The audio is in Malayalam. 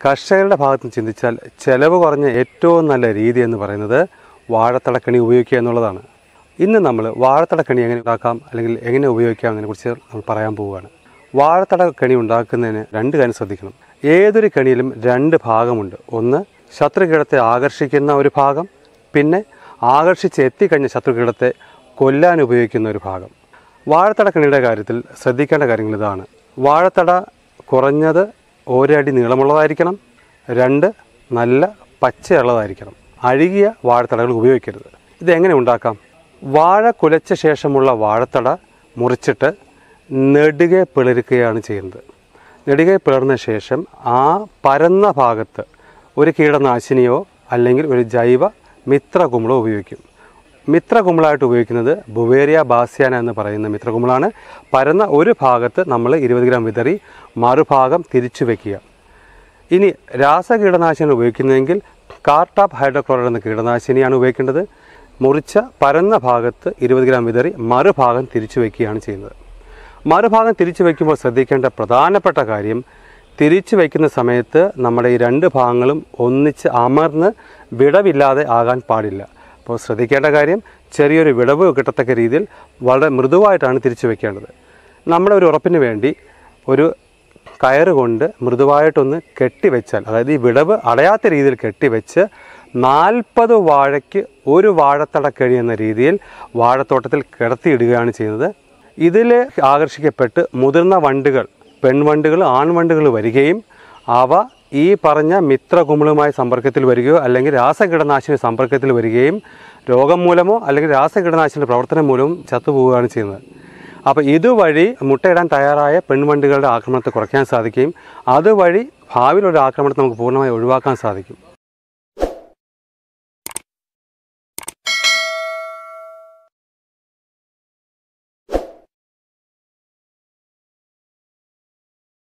കർഷകരുടെ ഭാഗത്ത് നിന്ന് ചിന്തിച്ചാൽ ചെലവ് കുറഞ്ഞ ഏറ്റവും നല്ല രീതി എന്ന് പറയുന്നത് വാഴത്തടക്കണി ഉപയോഗിക്കുക എന്നുള്ളതാണ് ഇന്ന് നമ്മൾ വാഴത്തടക്കണി എങ്ങനെ ഉണ്ടാക്കാം അല്ലെങ്കിൽ എങ്ങനെ ഉപയോഗിക്കാം എന്നതിനെക്കുറിച്ച് നമ്മൾ പറയാൻ പോവുകയാണ് വാഴത്തടക്കണി ഉണ്ടാക്കുന്നതിന് രണ്ട് കാര്യം ശ്രദ്ധിക്കണം ഏതൊരു കണിയിലും രണ്ട് ഭാഗമുണ്ട് ഒന്ന് ശത്രുകീടത്തെ ആകർഷിക്കുന്ന ഒരു ഭാഗം പിന്നെ ആകർഷിച്ച് എത്തിക്കഴിഞ്ഞ ശത്രുകീടത്തെ കൊല്ലാൻ ഉപയോഗിക്കുന്ന ഒരു ഭാഗം വാഴത്തട കണിയുടെ കാര്യത്തിൽ ശ്രദ്ധിക്കേണ്ട കാര്യങ്ങൾ ഇതാണ് വാഴത്തട കുറഞ്ഞത് ഒരടി നീളമുള്ളതായിരിക്കണം രണ്ട് നല്ല പച്ചയുള്ളതായിരിക്കണം അഴുകിയ വാഴത്തടകൾ ഉപയോഗിക്കരുത് ഇതെങ്ങനെ ഉണ്ടാക്കാം വാഴ കുലച്ച ശേഷമുള്ള വാഴത്തട മുറിച്ചിട്ട് നെടുകെ പിളരുകയാണ് ചെയ്യുന്നത് നെടുകെ പിളർന്ന ശേഷം ആ പരന്ന ഭാഗത്ത് ഒരു കീടനാശിനിയോ അല്ലെങ്കിൽ ഒരു ജൈവ മിത്രകുമിളോ ഉപയോഗിക്കും മിത്രകുമിളായിട്ട് ഉപയോഗിക്കുന്നത് ബുവേറിയ ബാസ്യാന എന്ന് പറയുന്ന മിത്രകുമിളാണ് പരന്ന ഒരു ഭാഗത്ത് നമ്മൾ ഇരുപത് ഗ്രാം വിതറി മറുഭാഗം തിരിച്ചു വെക്കുക ഇനി രാസകീടനാശിനി ഉപയോഗിക്കുന്നതെങ്കിൽ കാർട്ടാപ്പ് ഹൈഡ്രോക്ലോറൈഡ് എന്ന കീടനാശിനിയാണ് ഉപയോഗിക്കേണ്ടത് മുറിച്ച പരന്ന ഭാഗത്ത് ഇരുപത് ഗ്രാം വിതറി മറുഭാഗം തിരിച്ചു വയ്ക്കുകയാണ് ചെയ്യുന്നത് മറുഭാഗം തിരിച്ചു വയ്ക്കുമ്പോൾ ശ്രദ്ധിക്കേണ്ട പ്രധാനപ്പെട്ട കാര്യം തിരിച്ചു വയ്ക്കുന്ന സമയത്ത് നമ്മുടെ ഈ രണ്ട് ഭാഗങ്ങളും ഒന്നിച്ച് അമർന്ന് വിടവില്ലാതെ ആകാൻ പാടില്ല അപ്പോൾ ശ്രദ്ധിക്കേണ്ട കാര്യം ചെറിയൊരു വിടവ് കിട്ടത്തക്ക രീതിയിൽ വളരെ മൃദുവായിട്ടാണ് തിരിച്ചു വയ്ക്കേണ്ടത് നമ്മുടെ ഒരു ഉറപ്പിന് വേണ്ടി ഒരു കയറ് കൊണ്ട് മൃദുവായിട്ടൊന്ന് കെട്ടിവെച്ചാൽ അതായത് ഈ വിടവ് അടയാത്ത രീതിയിൽ കെട്ടിവെച്ച് നാൽപ്പത് വാഴയ്ക്ക് ഒരു വാഴത്തടക്കഴി എന്ന രീതിയിൽ വാഴത്തോട്ടത്തിൽ കിടത്തിയിടുകയാണ് ചെയ്യുന്നത് ഇതിൽ ആകർഷിക്കപ്പെട്ട് മുതിർന്ന വണ്ടുകൾ പെൺവണ്ടുകൾ ആൺവണ്ടുകൾ വരികയും അവ ഈ പറഞ്ഞ മിത്രകുമിളുമായി സമ്പർക്കത്തിൽ വരികയോ അല്ലെങ്കിൽ രാസകീടനാശിനി സമ്പർക്കത്തിൽ വരികയും രോഗം മൂലമോ അല്ലെങ്കിൽ രാസകീടനാശിനിയുടെ പ്രവർത്തനം മൂലവും ചത്തുപോവുകയാണ് ചെയ്യുന്നത് അപ്പോൾ ഇതുവഴി മുട്ടയിടാൻ തയ്യാറായ പെൺവണ്ടുകളുടെ ആക്രമണത്തെ കുറയ്ക്കാൻ സാധിക്കുകയും അതുവഴി ഭാവിയിലൊരു ആക്രമണത്തെ നമുക്ക് പൂർണ്ണമായി ഒഴിവാക്കാൻ സാധിക്കും